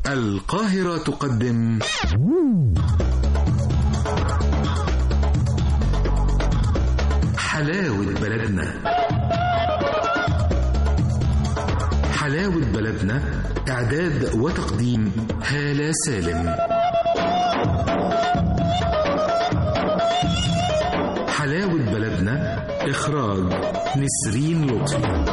القاهرة تقدم حلاوة بلدنا حلاوة بلدنا إعداد وتقديم هالة سالم حلاوة بلدنا إخراج نسرين لطفي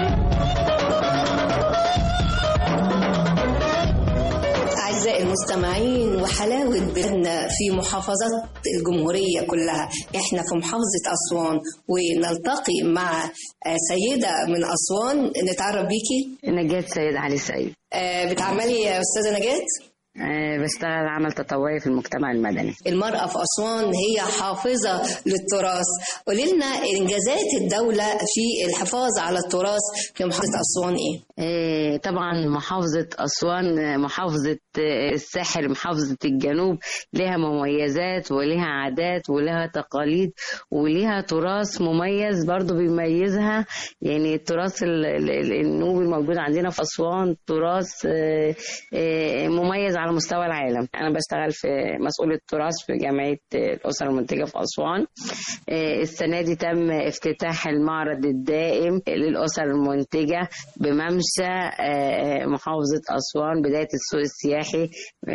أعزائي المستمعين وحلاوة بلدنا في محافظات الجمهورية كلها إحنا في محافظة أسوان ونلتقي مع آه، سيدة من أسوان نتعرف بيكي نجاة سيد علي سيد آه، بتعملي يا أستاذة نجاة أه بشتغل عمل تطوعي في المجتمع المدني المرأة في أسوان هي حافظة للتراث قولي لنا إنجازات الدولة في الحفاظ على التراث في محافظة أسوان إيه؟ أه طبعا محافظة أسوان آه، محافظة آه، الساحل محافظة الجنوب لها مميزات ولها عادات ولها تقاليد ولها تراث مميز برضو بيميزها يعني التراث ال- ال- ال- النوبي الموجود عندنا في أسوان تراث آه، آه، مميز على مستوى العالم أنا بشتغل في مسؤول التراث في جمعية آه، الأسر المنتجة في أسوان آه، السنة دي تم افتتاح المعرض الدائم للأسر المنتجة بممشى آه، محافظة أسوان بداية السوق السياحي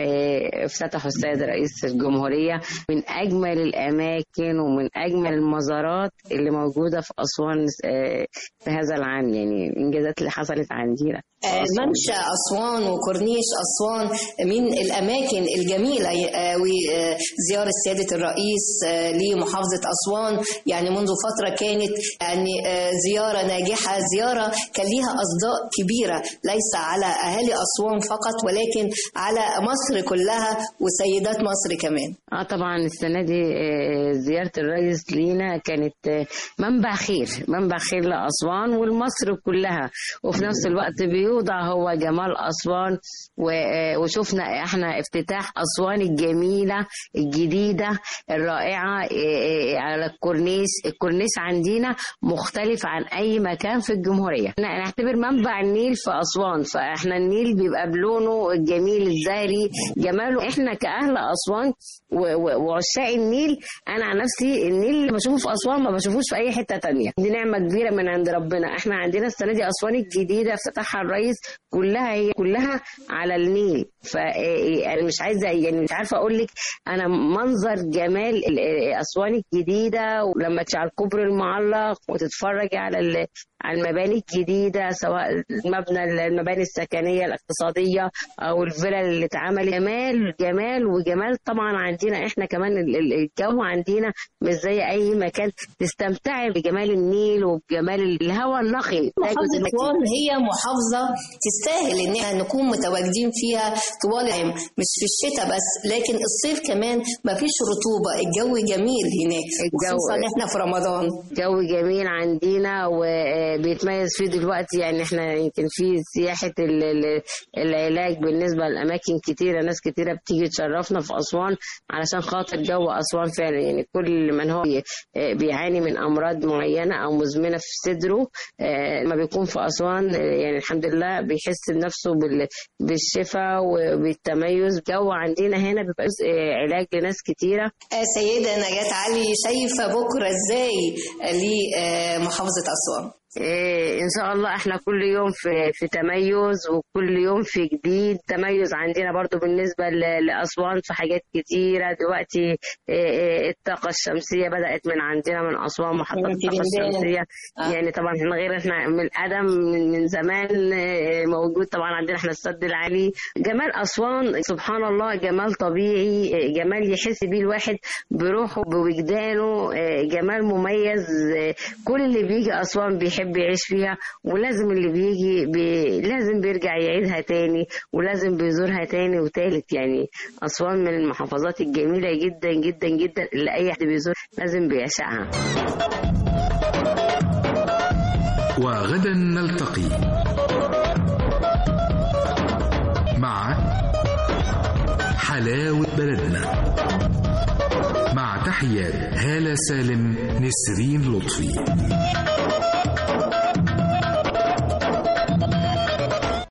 آه، افتتحه السيد رئيس الجمهورية من أجمل الأماكن ومن أجمل المزارات اللي موجودة في أسوان آه، في هذا العام يعني الإنجازات اللي حصلت عندنا في آه، أسوان. ممشى أسوان وكورنيش أسوان من الأماكن الجميلة آه، وزيارة سيادة الرئيس آه، لمحافظة أسوان يعني منذ فترة كانت يعني آه، زيارة ناجحة زيارة كان ليها أصداء كبيرة ليس على أهالي أسوان فقط ولكن على مصر كلها وسيدات مصر كمان اه طبعا السنه دي آه، زياره الرئيس لينا كانت آه، منبع خير منبع خير لاسوان ولمصر كلها وفي نفس الوقت بيوضع هو جمال اسوان و- آه، وشفنا احنا افتتاح اسوان الجميله الجديده الرائعه آه، آه، على الكورنيش الكورنيش عندنا مختلف عن اي مكان في الجمهوريه احنا نعتبر منبع النيل في اسوان فاحنا النيل بيبقى بلونه الجميل الزهري جماله احنا كاهل اسوان و- و- وعشاق النيل انا عن نفسي النيل اللي بشوفه في اسوان ما بشوفوش في اي حته تانية دي نعمه كبيره من عند ربنا احنا عندنا السنه دي اسوان الجديده افتتحها الرئيس كلها هي كلها على النيل فانا مش عايزه يعني مش عارفه اقول لك انا منظر جمال ال- اسوان الجديده ولما تشعل كوبري المعلق وتتفرج على ال- على المباني الجديده سواء المبنى المباني السكنيه الاقتصاديه او الفلل اللي اتعمل جمال جمال وجمال طبعا عندنا احنا كمان ال- ال- الجو عندنا مش زي اي مكان تستمتعي بجمال النيل وبجمال الهواء النقي ده محافظة جزء من- أسوان هي محافظة تستاهل إن احنا نكون متواجدين فيها طوال العام مش في الشتاء بس لكن الصيف كمان ما فيش رطوبة الجو جميل هناك الجو- خصوصا احنا في رمضان جو جميل عندنا وبيتميز فيه دلوقتي يعني احنا يمكن في سياحة ال- ال- العلاج بالنسبة لأماكن كتيرة ناس كتيرة بتيجي تشرفنا في أسوان علشان خاطر جو أسوان فعلا يعني كل من هو بي- بيعاني من أمراض معينة أو مزمنة في صدره آه، لما بيكون في أسوان آه، يعني الحمد لله بيحس بنفسه بال- بالشفاء وبالتميز جو عندنا هنا بيبقى جزء، آه، علاج لناس كتيرة آه، سيدة نجاة علي شايفة بكرة ازاي لمحافظة أسوان إيه ان شاء الله احنا كل يوم في في تميز وكل يوم في جديد تميز عندنا برضو بالنسبه ل- لاسوان في حاجات كتيره دلوقتي إيه إيه الطاقه الشمسيه بدات من عندنا من اسوان محطات من الطاقه ترندان. الشمسيه آه. يعني طبعا احنا غير احنا من القدم من, من زمان إيه، موجود طبعا عندنا احنا السد العالي جمال اسوان سبحان الله جمال طبيعي إيه، جمال يحس بيه الواحد بروحه بوجدانه إيه، جمال مميز إيه، كل اللي بيجي اسوان بيحب يعيش فيها ولازم اللي بيجي بي لازم بيرجع يعيدها تاني ولازم بيزورها تاني وتالت يعني اسوان من المحافظات الجميله جدا جدا جدا اللي اي حد بيزور لازم بيعشقها وغدا نلتقي مع حلاوة بلدنا مع تحيات هالة سالم نسرين لطفي